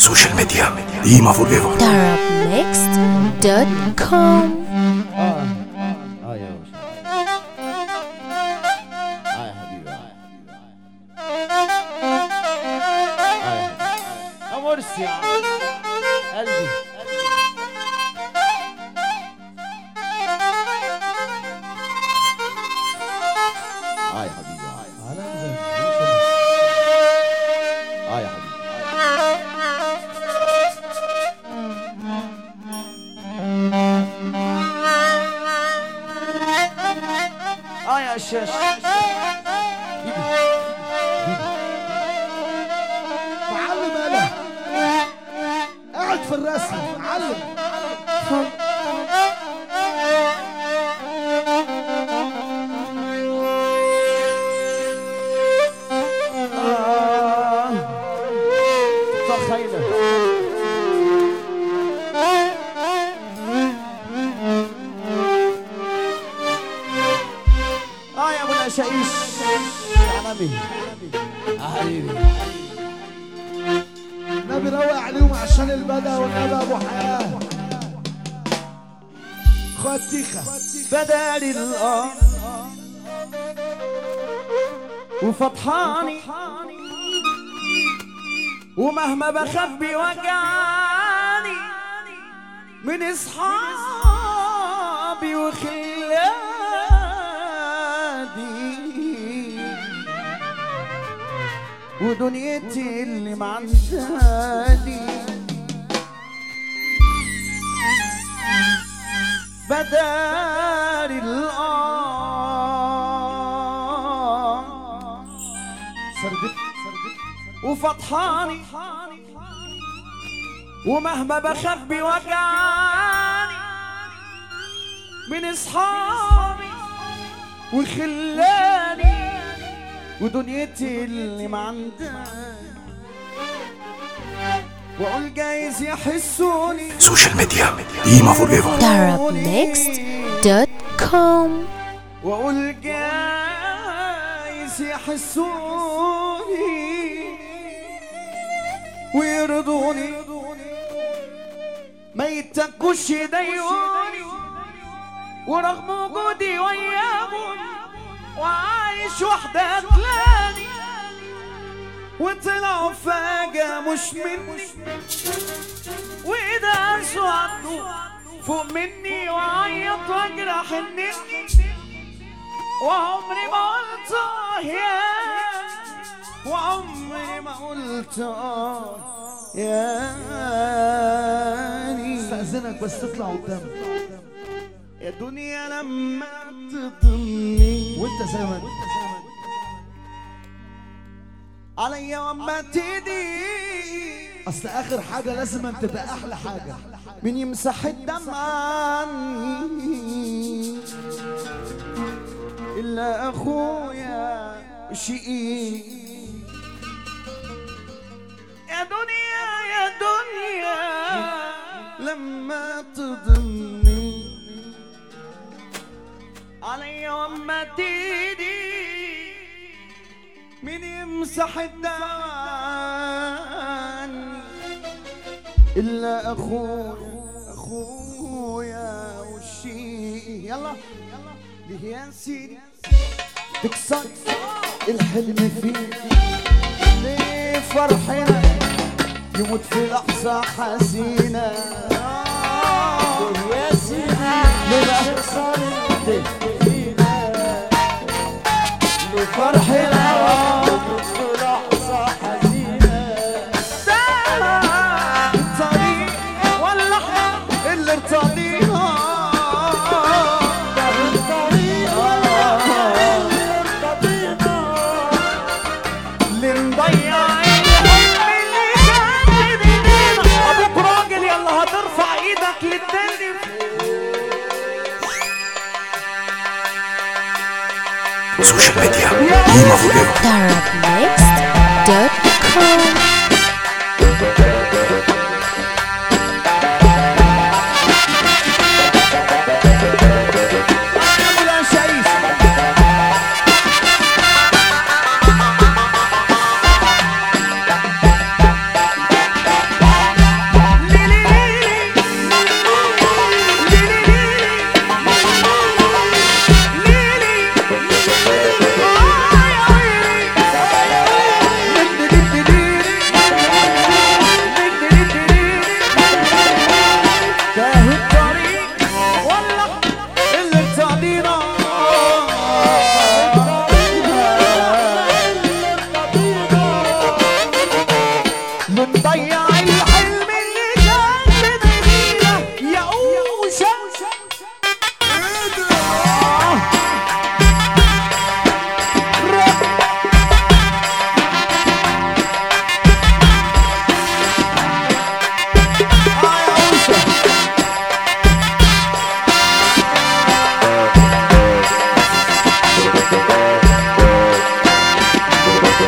سوشيال ميديا ديما فور ايفر Arabmixed.com اه اه يا باشا اه يا حبيبي اه يا حبيبي يا مرسي يا عم قلبي اه يا حبيبي اه اه يا حبيبي اه يا شاش معلم انا قاعد في الرسم معلم آه. طخينا اه يا ابو العشايش يا نبي يا حبيبي نبي روق عليهم عشان البدا والنبي ابو حياه خد تيخه بدل الارض وفطحاني ومهما بخبي وجعاني من اصحابي وخلاني ودنيتي اللي معنداني بدار الآن سردت وفطحاني ومهما بخبي وجعاني من اصحابي وخلاني ودنيتي اللي معنداني واقول جايز يحسوني سوشيال ميديا ديما فور ايفر Arabmixed.com واقول جايز يحسوني ويرضوني ما يتكوش يضايقوني ورغم وجودي وياهم وعايش وحدة تلاني وطلعوا فجأة مش مني وإذا أسودوا فوق مني وعيط واجرح النني وعمري ما قلت آه يا وعمري ما قلت آه يا استاذنك بس تطلع قدام يا دنيا لما تضمني وانت زي ما انت عليا وما تدي اصل اخر حاجه لازم أن تبقى احلى حاجه مين يمسح الدم عني إلا أخويا شقيق يا دنيا يا دنيا لما تضمني عليا وما تيدي مين يمسح الدم عني إلا أخويا أخويا وشي يلا يلا ليه يا سيدي تكسر الحلم فيه ليه فرحنا يموت في لحظة حزينة يا سيدي ليه بقى تكسر ليه ليه فرحنا يموت في لحظة حزينة الطريق ولا احنا اللي ارتضينا ده الطريق ولا احنا اللي ارتضينا اللي نضيع الحلم اللي كان بايدينا ابوك راجل يلا هترفع ايدك للتاني سوشيال ميديا ديما فور ايفر Arabmixed.com ولا شيء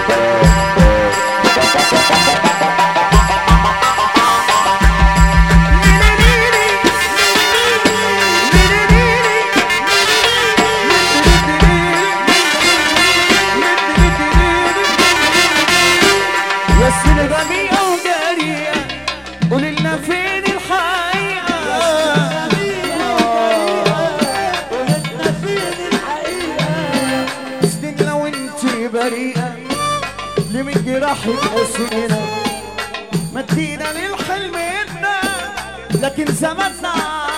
يا سلغمية وجارية قولي لنا فين الحقيقة سنين لو انت بريئة ليه من جراحك قاسينا مدينا للحلم إنا لكن زماننا